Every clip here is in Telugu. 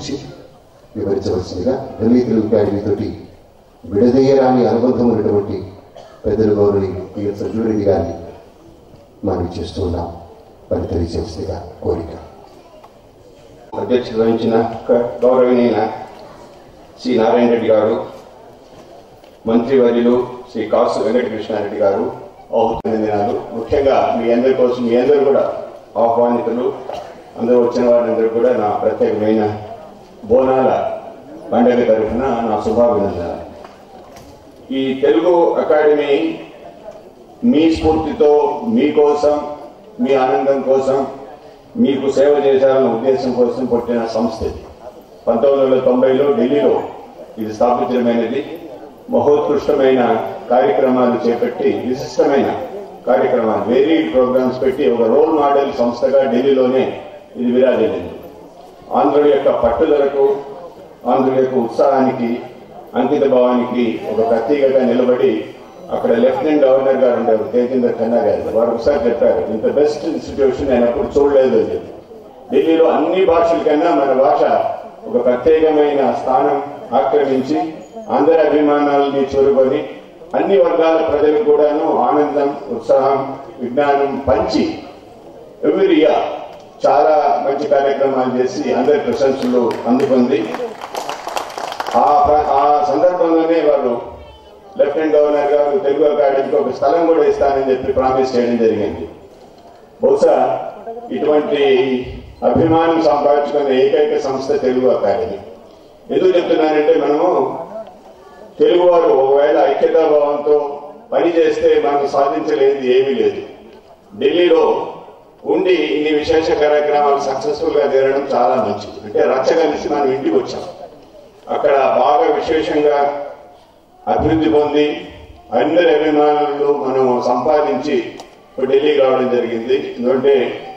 గురించి వివరించవలసిందిగా ఢిల్లీ తెలుగు అకాడమీతోటి విడదీయరాని అనుబంధం ఉన్నటువంటి పెద్దలు గౌరవి పిఎల్ సంజీవరెడ్డి గారిని మనవి చేస్తున్నాం పని తెలియజేసిందిగా కోరిక అధ్యక్షత వహించిన క- గౌరవనీయ శ్రీ నారాయణ రెడ్డి గారు మంత్రివర్యులు శ్రీ కాసు వెంకటకృష్ణారెడ్డి గారు దినాలు ముఖ్యంగా మీ అందరి కోసం మీ అందరూ కూడా ఆహ్వానితులు అందరూ వచ్చిన వారందరూ కూడా నా ప్రత్యేకమైన బోనాల పండుగ తరఫున నా శుభాభినందనలు ఈ తెలుగు అకాడమీ మీ స్ఫూర్తితో మీకోసం మీ ఆనందం కోసం మీకు సేవ చేశాలన్న ఉద్దేశం కోసం పుట్టిన సంస్థ ఇది పంతొమ్మిది వందల తొంభైలో ఢిల్లీలో ఇది స్థాపించడమైనది మహోత్కృష్టమైన కార్యక్రమాలు చేపట్టి విశిష్టమైన కార్యక్రమాలు వేరీ ప్రోగ్రామ్స్ పెట్టి ఒక రోల్ మోడల్ సంస్థగా ఢిల్లీలోనే ఇది విరాజిల్లింది ఆంధ్రుల యొక్క పట్టుదలకు ఆంధ్రుల యొక్క ఉత్సాహానికి అంకిత భావానికి ఒక ప్రతీకగా నిలబడి అక్కడ లెఫ్టినెంట్ గవర్నర్ గారు ఉండేవారు తేజేందర్ ఖన్నా గారు వారు ఒకసారి చెప్పారు ఇంత బెస్ట్ ఇన్స్టిట్యూషన్ నేను ఎప్పుడు చూడలేదు అని చెప్పి ఢిల్లీలో అన్ని భాషల కన్నా మన భాష ఒక ప్రత్యేకమైన స్థానం ఆక్రమించి అందరి అభిమానాలని చూరుకొని అన్ని వర్గాల ప్రజలకు కూడాను ఆనందం ఉత్సాహం విజ్ఞానం పంచి ఎవ్రీ ఇయర్ చాలా మంచి కార్యక్రమాలు చేసి అందరి ప్రశంసలు అందుకుంది ఆ ప్ర- ఆ సందర్భంలోనే వారు లెఫ్టినెంట్ గవర్నర్ గారు తెలుగు అకాడమీకి ఒక స్థలం కూడా ఇస్తానని చెప్పి ప్రామిస్ చేయడం జరిగింది బహుశా ఇటువంటి అభిమానం సంపాదించుకున్న ఏకైక సంస్థ తెలుగు అకాడమీ ఎందుకు చెప్తున్నానంటే మనము తెలుగువారు ఒకవేళ ఐక్యతాభావంతో పని చేస్తే మనం సాధించలేనిది ఏమీ లేదు ఢిల్లీలో ఉండి ఇన్ని విశేష కార్యక్రమాలు సక్సెస్ఫుల్ గా జరగడం చాలా మంచిది అంటే రచ్చ కలిసి మనం ఇంటికి వచ్చాం అక్కడ బాగా విశేషంగా అభివృద్ధి పొంది అందరి అభిమానులు మనం సంపాదించి ఇప్పుడు ఢిల్లీకి రావడం జరిగింది ఎందుకంటే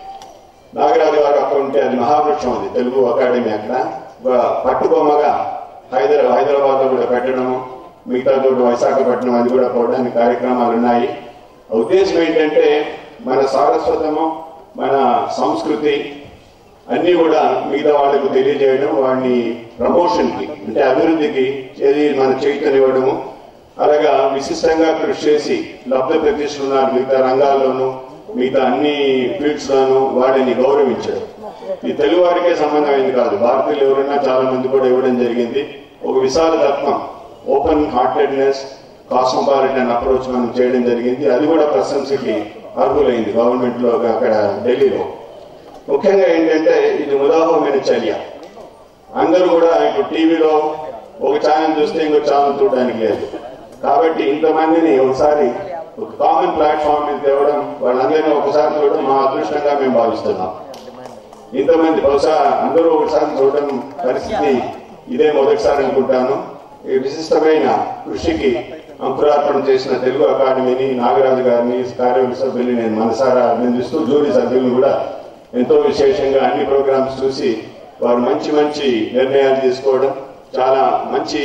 నాగరాజు గారు అక్కడ ఉంటే అది మహావృక్షం అది తెలుగు అకాడమీ అక్కడ ఒక పట్టుబొమ్మగా హైదరాబాద్ హైదరాబాద్ లో కూడా పెట్టడము మిగతా చోటు విశాఖపట్నం అది కూడా పోవడానికి కార్యక్రమాలు ఉన్నాయి ఉద్దేశం ఏంటంటే మన సారస్వతము మన సంస్కృతి అన్ని కూడా మిగతా వాళ్ళకు తెలియజేయడం వాడిని ప్రమోషన్ కి అంటే అభివృద్ధికి ఏది మన చైతన్యవ్వడము అలాగా విశిష్టంగా కృషి చేసి లబ్ధ ప్రతిష్ఠున్నారు మిగతా రంగాల్లోనూ మిగతా అన్ని ఫీల్డ్స్ లోనూ వాడిని గౌరవించడం ఈ తెలుగు వారికే సంబంధమైంది కాదు భారతీయులు ఎవరైనా చాలా మంది కూడా ఇవ్వడం జరిగింది ఒక విశాల తత్వం ఓపెన్ హార్టెడ్నెస్ కాస్మోపాలిటన్ అప్రోచ్ మనం చేయడం జరిగింది అది కూడా ప్రశంసకి అర్హులైంది గవర్నమెంట్ లో అక్కడ ఢిల్లీలో ముఖ్యంగా ఏంటంటే ఇది ఉదాహరణ చర్య అందరూ కూడా ఇప్పుడు టీవీలో ఒక ఛానల్ చూస్తే ఇంకో ఛానల్ చూడడానికి లేదు కాబట్టి ఇంతమందిని ఒకసారి ఒక కామన్ ప్లాట్ఫామ్ మీద తేవడం వాళ్ళందరినీ ఒకసారి చూడడం మా అదృష్టంగా మేము భావిస్తున్నాం ఇంతమంది బహుశా అందరూ ఒకసారి చూడడం పరిస్థితి ఇదే మొదటిసారి అనుకుంటాను ఈ విశిష్టమైన కృషికి అంకురార్పణ చేసిన తెలుగు అకాడమీని నాగరాజు గారిని కార్యవర్గ సభ్యుల్ని నేను మనసారా అభినందిస్తూ జూరీ సభ్యులను కూడా ఎంతో విశేషంగా అన్ని ప్రోగ్రామ్స్ చూసి వారు మంచి మంచి నిర్ణయాలు తీసుకోవడం చాలా మంచి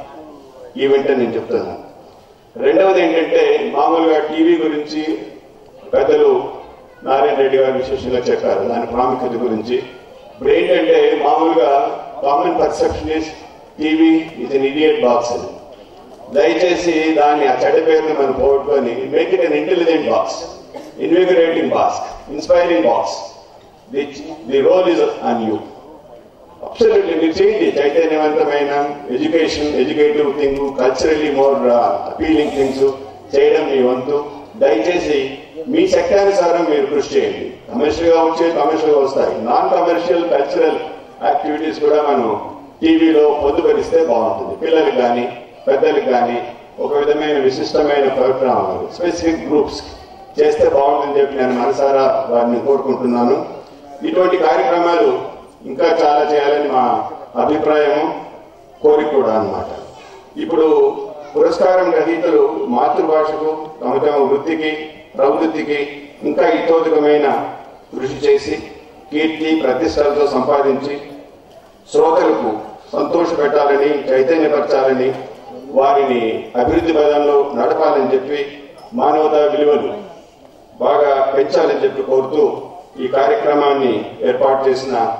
ఈవెంట్ అని నేను చెప్తున్నాను రెండవది ఏంటంటే మామూలుగా టీవీ గురించి పెద్దలు నారాయణ రెడ్డి గారు విశేషంగా చెప్పారు దాని ప్రాముఖ్యత గురించి ఇప్పుడు ఏంటంటే మామూలుగా common perception is TV is an idiot box అని దయచేసి దాన్ని ఆ చెడ్డ పేరుని మనం పోగొట్టుకొని make it an intelligent box invigorating box inspiring box the the role is on you absolutely మీరు చేయండి చైతన్యవంతమైన education educative thing culturally more appealing things చేయడం మీ వంతు దయచేసి మీ శక్తానుసారం మీరు కృషి చేయండి కమర్షియల్ గా వచ్చే కమర్షియల్ గా వస్తాయి నాన్ కమర్షియల్ కల్చరల్ యాక్టివిటీస్ కూడా మనం టీవీలో పొందుపరిస్తే బాగుంటుంది పిల్లలకు కానీ పెద్దలకు కానీ ఒక విధమైన విశిష్టమైన ప్రోగ్రామాలు స్పెసిఫిక్ గ్రూప్స్ చేస్తే బాగుంటుందని చెప్పి నేను మనసారా వారిని కోరుకుంటున్నాను ఇటువంటి కార్యక్రమాలు ఇంకా చాలా చేయాలని మా అభిప్రాయము కోరిక కూడా అన్నమాట ఇప్పుడు పురస్కారం గ్రహీతలు మాతృభాషకు తమ తమ వృత్తికి ప్రవృత్తికి ఇంకా ఇతోధికమైన కృషి చేసి కీర్తి ప్రతిష్టలతో సంపాదించి శ్రోతలకు సంతోష పెట్టాలని చైతన్యపరచాలని వారిని అభివృద్ధి పదంలో నడపాలని చెప్పి మానవతా విలువలు బాగా పెంచాలని చెప్పి కోరుతూ ఈ కార్యక్రమాన్ని ఏర్పాటు చేసిన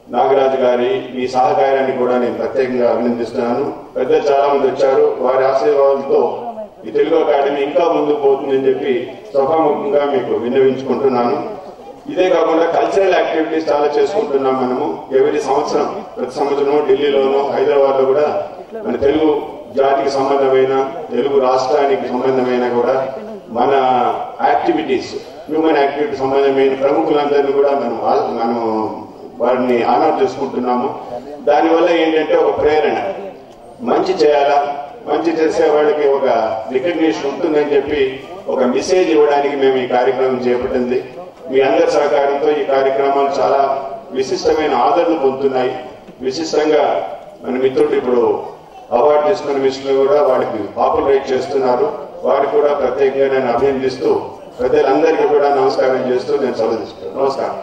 నాగరాజు గారి మీ సహకారాన్ని కూడా నేను ప్రత్యేకంగా అభినందిస్తున్నాను పెద్దలు చాలా మంది వచ్చారు వారి ఆశీర్వాదంతో ఈ తెలుగు అకాడమీ ఇంకా ముందుకు పోతుందని చెప్పి సభాముఖంగా మీకు విన్నవించుకుంటున్నాను ఇదే కాకుండా కల్చరల్ యాక్టివిటీస్ చాలా చేసుకుంటున్నాం మనము ఎవరి సంవత్సరం ప్రతి సంవత్సరం ఢిల్లీలోనూ హైదరాబాద్ లో కూడా మన తెలుగు జాతికి సంబంధమైన తెలుగు రాష్ట్రానికి సంబంధమైన కూడా మన యాక్టివిటీస్ హ్యూమన్ యాక్టివిటీ సంబంధమైన ప్రముఖులందరినీ కూడా మనం ఆ- మనం వారిని ఆనర్ చేసుకుంటున్నాము దానివల్ల ఏంటంటే ఒక ప్రేరణ మంచి చేయాలా మంచి చేసే వాళ్ళకి ఒక రికగ్నిషన్ ఉంటుందని చెప్పి ఒక మెసేజ్ ఇవ్వడానికి మేము ఈ కార్యక్రమం చేపట్టింది మీ అందరి సహకారంతో ఈ కార్యక్రమాలు చాలా విశిష్టమైన ఆదరణ పొందుతున్నాయి విశిష్టంగా మన మిత్రుడు ఇప్పుడు అవార్డు తీసుకున్న మిస్టులు కూడా వాడికి పాపులరేట్ చేస్తున్నారు వారికి కూడా ప్రత్యేకంగా నేను అభినందిస్తూ ప్రజలందరికీ కూడా నమస్కారం చేస్తూ నేను సెలవు తీసుకుంటాను నమస్కారం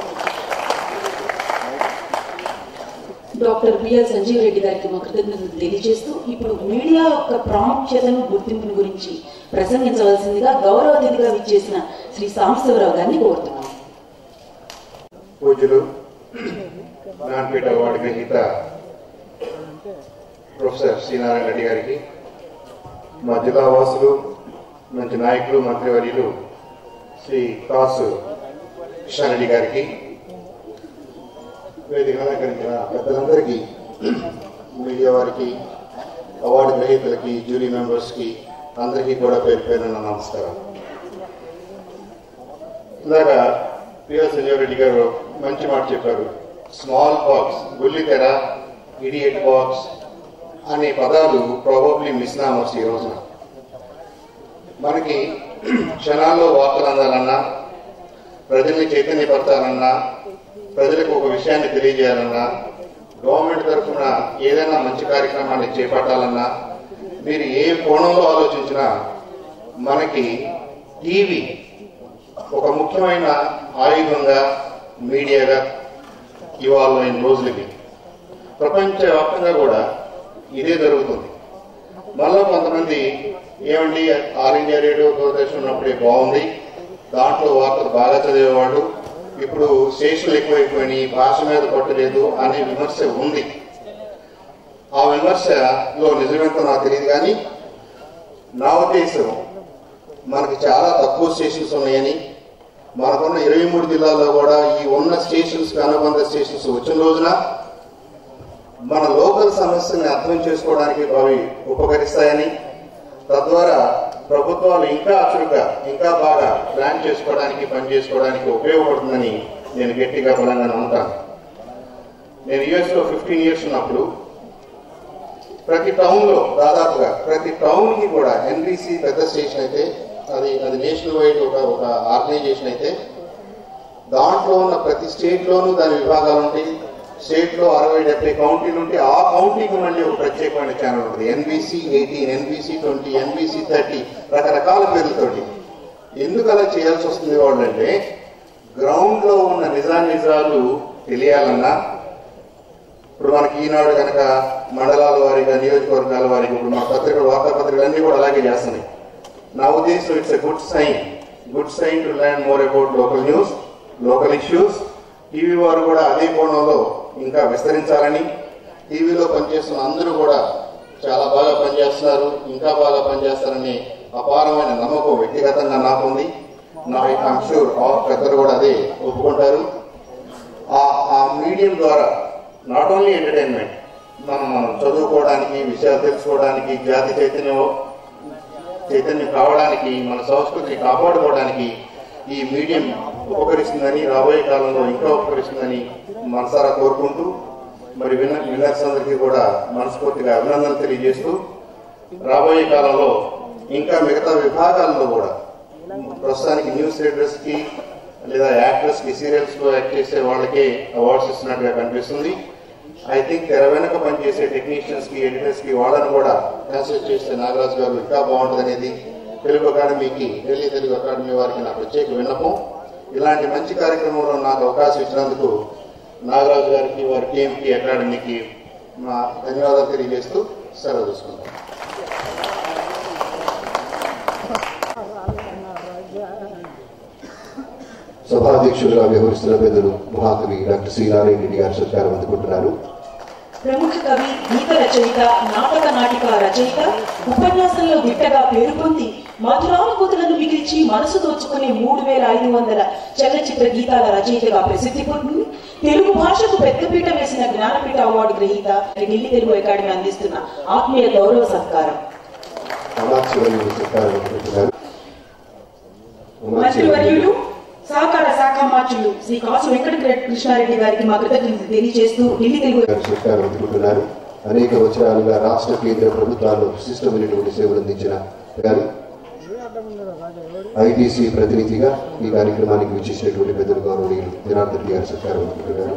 డాక్టర్ బిఎల్ సంజీవ్ రెడ్డి గారికి మా కృతజ్ఞతలు తెలియజేస్తూ ఇప్పుడు మీడియా యొక్క ప్రాముఖ్యతను గుర్తింపును గురించి ప్రసంగించవలసిందిగా గౌరవ అతిథిగా విచ్చేసిన శ్రీ సాంబశివరావు గారిని కోరుతున్నాం పూజ్యులు జ్ఞానపీఠ అవార్డు గ్రహీత ప్రొఫెసర్ శ్రీనారాయణ రెడ్డి గారికి మా జిల్లా వాసులు మంచి నాయకులు మంత్రివర్యులు శ్రీ కాసు కృష్ణారెడ్డి గారికి వేదిక అలంకరించిన పెద్దలందరికీ మీడియా వారికి అవార్డు గ్రహీతలకి జ్యూరీ మెంబర్స్కి అందరికీ కూడా పేరు పేరున నమస్కారం ఇందాక పిఎస్ సంజయ్ రెడ్డి గారు మంచి మాట చెప్పారు స్మాల్ బాక్స్ బుల్లితెర ఇడియట్ బాక్స్ అనే పదాలు ప్రాబబ్లీ మిస్నామర్స్ ఈ రోజున మనకి క్షణాల్లో వార్తలు అందాలన్నా ప్రజల్ని చైతన్యపరచాలన్నా ప్రజలకు ఒక విషయాన్ని తెలియజేయాలన్నా గవర్నమెంట్ తరఫున ఏదైనా మంచి కార్యక్రమాన్ని చేపట్టాలన్నా మీరు ఏ కోణంలో ఆలోచించినా మనకి టీవీ ఒక ముఖ్యమైన ఆయుధంగా మీడియాగా ఇవాళ అయిన రోజులకి ప్రపంచవ్యాప్తంగా కూడా ఇదే జరుగుతుంది మళ్ళా కొంతమంది ఏమండి ఆల్ ఇండియా రేడియో దూరదర్శన్ ఉన్నప్పుడే బాగుంది దాంట్లో వార్తలు బాగా చదివేవాడు ఇప్పుడు స్టేషన్లు ఎక్కువైపోయినాయి భాష మీద పట్టలేదు అనే విమర్శ ఉంది ఆ విమర్శలో నిజమేంతో నాకు తెలియదు కానీ నా ఉద్దేశం మనకి చాలా తక్కువ స్టేషన్స్ ఉన్నాయని మనకున్న ఇరవై మూడు జిల్లాల్లో కూడా ఈ ఉన్న స్టేషన్స్ అనుబంధ స్టేషన్స్ వచ్చిన రోజున మన లోకల్ సమస్యల్ని అర్థం చేసుకోవడానికి అవి ఉపకరిస్తాయని తద్వారా ప్రభుత్వాలు ఇంకా చురుగ్గా ఇంకా బాగా ప్లాన్ చేసుకోవడానికి పని చేసుకోవడానికి ఉపయోగపడుతుందని నేను గట్టిగా బలంగా నమ్ముతాను నేను యుఎస్ లో ఫిఫ్టీన్ ఇయర్స్ ఉన్నప్పుడు ప్రతి టౌన్ లో దాదాపుగా ప్రతి టౌన్ కి కూడా ఎన్బిసి పెద్ద స్టేషన్ అయితే అది అది నేషనల్ వైడ్ ఒక ఒక ఆర్గనైజేషన్ అయితే దాంట్లో ఉన్న ప్రతి స్టేట్ లోనూ దాని విభాగాలు ఉంటాయి స్టేట్ లో అరవై డెబ్బై కౌంటీలు ఉంటే ఆ కౌంటీకి మళ్ళీ ఒక ప్రత్యేకమైన ఛానల్ ఉంటుంది NBC eighteen NBC twenty NBC thirty రకరకాల పేర్లతోటి ఎందుకు అలా చేయాల్సి వస్తుంది వాళ్ళు అంటే గ్రౌండ్ లో ఉన్న నిజానిజాలు తెలియాలన్నా ఇప్పుడు మనకి ఈనాడు కనుక మండలాల వారీగా నియోజకవర్గాల వారీగా ఇప్పుడు మా పత్రికలు వార్తాపత్రికలు అన్ని కూడా అలాగే చేస్తున్నాయి నా ఉద్దేశం it's a good sign good sign to learn more about local news local issues TV వారు కూడా అదే కోణంలో ఇంకా విస్తరించాలని టీవీలో పనిచేస్తున్న అందరూ కూడా చాలా బాగా పనిచేస్తున్నారు ఇంకా బాగా పనిచేస్తారని అపారమైన నమ్మకం వ్యక్తిగతంగా నాకుంది నా ఐఎమ్ షూర్ పెద్దలు కూడా అదే ఒప్పుకుంటారు ఆ ఆ మీడియం ద్వారా నాట్ ఓన్లీ ఎంటర్టైన్మెంట్ మనం మనం చదువుకోవడానికి విషయాలు తెలుసుకోవడానికి జాతి చైతన్యం చైతన్యం కావడానికి మన సంస్కృతిని కాపాడుకోవడానికి ఈ మీడియం ఉపకరిస్తుందని రాబోయే కాలంలో ఇంకా ఉపకరిస్తుందని మనసారా కోరుకుంటూ మరి విన్న విన్నర్స్ అందరికీ కూడా మనస్ఫూర్తిగా అభినందనలు తెలియజేస్తూ రాబోయే కాలంలో ఇంకా మిగతా విభాగాల్లో కూడా ప్రస్తుతానికి న్యూస్ రీడర్స్ కి లేదా యాక్టర్స్ కి సీరియల్స్ లో యాక్ట్ చేసే వాళ్ళకే అవార్డ్స్ ఇస్తున్నట్టుగా కనిపిస్తుంది ఐ థింక్ తెర వెనక పనిచేసే టెక్నీషియన్స్ కి ఎడిటర్స్ కి వాళ్ళని కూడా కన్సిడర్ చేస్తే నాగరాజు గారు ఇంకా బాగుంటుంది అనేది తెలుగు అకాడమీకి ఢిల్లీ తెలుగు అకాడమీ వారికి నా ప్రత్యేక విన్నపం ఇలాంటి మంచి కార్యక్రమంలో నాకు అవకాశం ఇచ్చినందుకు నాగరాజు గారికి వారి టీఎంకి అకాడమీకి మా ధన్యవాదాలు తెలియజేస్తూ సెలవు తీసుకుంటాను సభాధ్యక్షులుగా వ్యవహరిస్తున్న పెద్దలు మహాకవి డాక్టర్ శ్రీ నారాయణ రెడ్డి గారు సత్కారం అందుకుంటున్నారు ప్రముఖ కవి గీత రచయిత నాటక నాటిక రచయిత ఉపన్యాసంలో దిట్టగా పేరు పొంది మధురానుభూతులను మిగిల్చి మనసు దోచుకునే మూడు వేల ఐదు వందల చలనచిత్ర గీతాల రచయితగా ప్రసిద్ధి పొంది తెలుగు భాషకు పెద్దపీట వేసిన జ్ఞానపీఠ అవార్డు గ్రహీత ఢిల్లీ తెలుగు అకాడమీ అందిస్తున్న ఆత్మీయ గౌరవ సత్కారం అమాత్యవర్యులు సత్కారం అందుకుంటున్నారు మంత్రివర్యులు సహకార శాఖ మార్చులు శ్రీ కాసు వెంకట కృష్ణారెడ్డి గారికి మా కృతజ్ఞతలు తెలియజేస్తూ ఢిల్లీ తెలుగు గారు సత్కారం అందుకుంటున్నారు అనేక వచనాలుగా రాష్ట్ర కేంద్ర ప్రభుత్వాల్లో విశిష్టమైనటువంటి సేవలు అందించిన గారు ఐటీసీ ప్రతినిధిగా ఈ కార్యక్రమానికి విచ్చేసినటువంటి పెద్దలు గౌరవనీయులు జనార్దన్ రెడ్డి గారు సత్కారం అందుకుంటున్నారు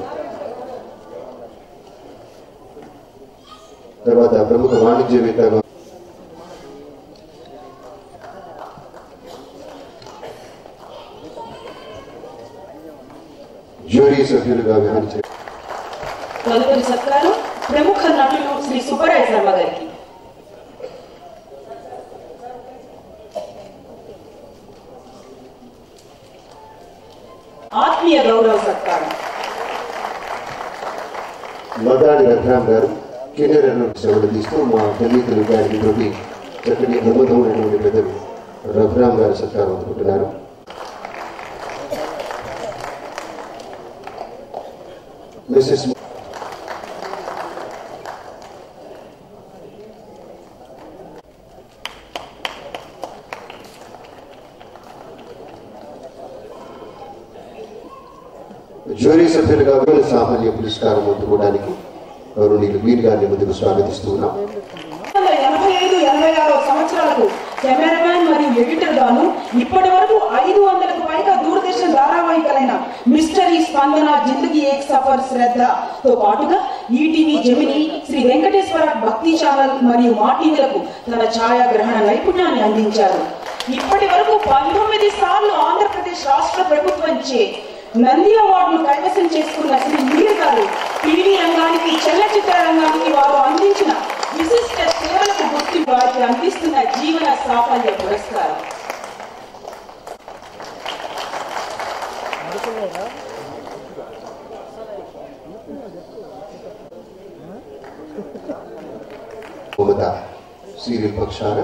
తర్వాత ప్రముఖ వాణిజ్యవేత్తగా జ్యూరీ సభ్యులుగా వ్యవహరించారు తదుపరి సత్కారం ప్రముఖ నటులు శ్రీ సుబ్బరాయ శర్మ గారికి ఆత్మీయ గౌరవ సత్కారం మదాడి రఘురామ్ గారు కెరీర్ సేవలు తీస్తూ మా ఢిల్లీ తెలుగు గారికి చక్కటి అనుబంధం ఉన్నటువంటి పెద్దలు రఘురామ్ గారు సత్కారం అందుకుంటున్నారు మిస్సెస్ జ్యూరీ సభ్యులుగా వీర సామాన్య పురస్కారం అందుకోవడానికి గౌరవనీయులు వీరి గారిని ముందుకు స్వాగతిస్తూ ఉన్నాం ఎనభై ఐదు ఎనభై ఆరో సంవత్సరాలకు కెమెరామ్యాన్ మరియు ఎడిటర్ గాను ఇప్పటి వరకు ఐదు వందలకు పైగా దూరదర్శన్ ధారావాహికలైన మిస్టరీ స్పందన జిందగీ ఏక్ సఫర్ శ్రద్ధతో పాటుగా ఈటీవీ జమిని శ్రీ వెంకటేశ్వర భక్తి ఛానల్ మరియు మా టీవీలకు తన ఛాయాగ్రహణ నైపుణ్యాన్ని అందించారు ఇప్పటి వరకు పంతొమ్మిది సార్లు ఆంధ్రప్రదేశ్ రాష్ట్ర ప్రభుత్వంచే నంది అవార్డును కైవసం చేసుకున్న శ్రీ మీర్ గారు టీవీ రంగానికి చలనచిత్ర రంగానికి వారు అందించిన విశిష్ట సేవలకు గుర్తి వారికి అందిస్తున్న జీవన సాఫల్య పురస్కారం మమత సీరియల్ పక్షాన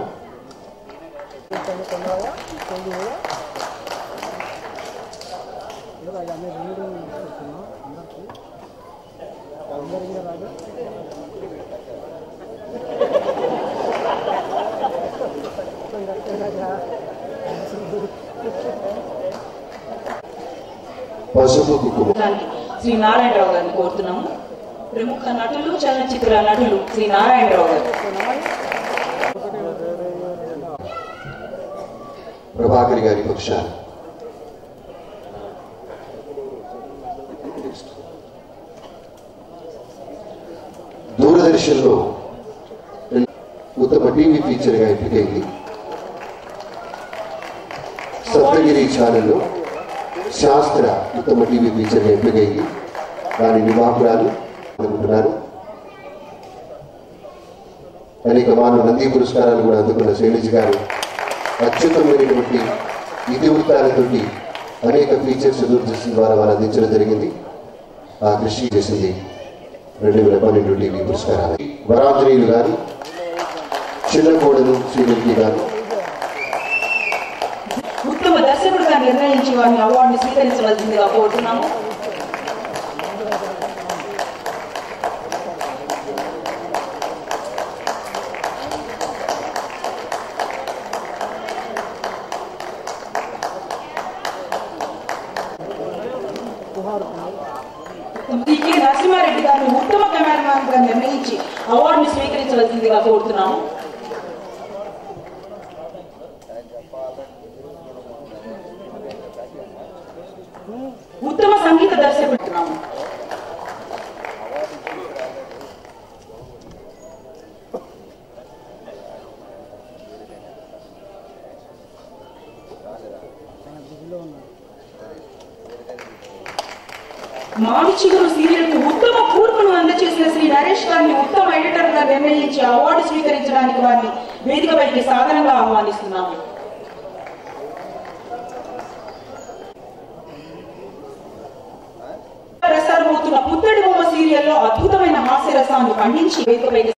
పసుపు కుంకుమ దానికి శ్రీ నారాయణరావు గారిని కోరుతున్నాము ప్రముఖ నటులు చలనచిత్ర నటులు శ్రీ నారాయణరావు గారు ప్రభాకర్ గారి పక్షాన దూరదర్శన్లో ఉత్తమ టీవీ ఫీచర్గా ఎంపికైంది సప్తగిరి ఛానల్లో శాస్త్ర ఉత్తమ టీవీ ఫీచర్గా ఎంపికైంది దాని నిర్వాహకురాలు అనుకుంటున్నారు అనేక మానవ నంది పురస్కారాలు కూడా అందుకున్న శైలజ గారు అత్యుత్తమైనటువంటి ఇతివృత్తాలతోటి అనేక ఫీచర్స్ దూరదర్శన్ ద్వారా వారు అందించడం జరిగింది ఆ కృషి చేసింది రెండు వేల పన్నెండు టీవీ పురస్కారాలు వరాంజనేయులు గారు చిన్నకోడలు శ్రీలక్ష్మి గారు ఉత్తమ దర్శకుడిగా నిర్ణయించి వారిని అవార్డుని స్వీకరించవలసిందిగా కోరుతున్నాము కే నరసింహారెడ్డి గారిని ఉత్తమ కెమెరామ్యాన్ గా నిర్ణయించి అవార్డుని స్వీకరించవలసిందిగా కోరుతున్నాము ఉత్తమ సంగీత దర్శకుడుతున్నాము మామి చిగురు సీరియల్ కు ఉత్తమ కూర్పును అందజేసిన శ్రీ నరేష్ గారిని ఉత్తమ ఎడిటర్ గా నిర్ణయించి అవార్డు స్వీకరించడానికి వారిని వేదికపైకి సాధారణంగా ఆహ్వానిస్తున్నాము ప్రసారమవుతున్న పుత్తడి బొమ్మ సీరియల్లో అద్భుతమైన హాస్యరసాన్ని ఖండించి వేదికపైకి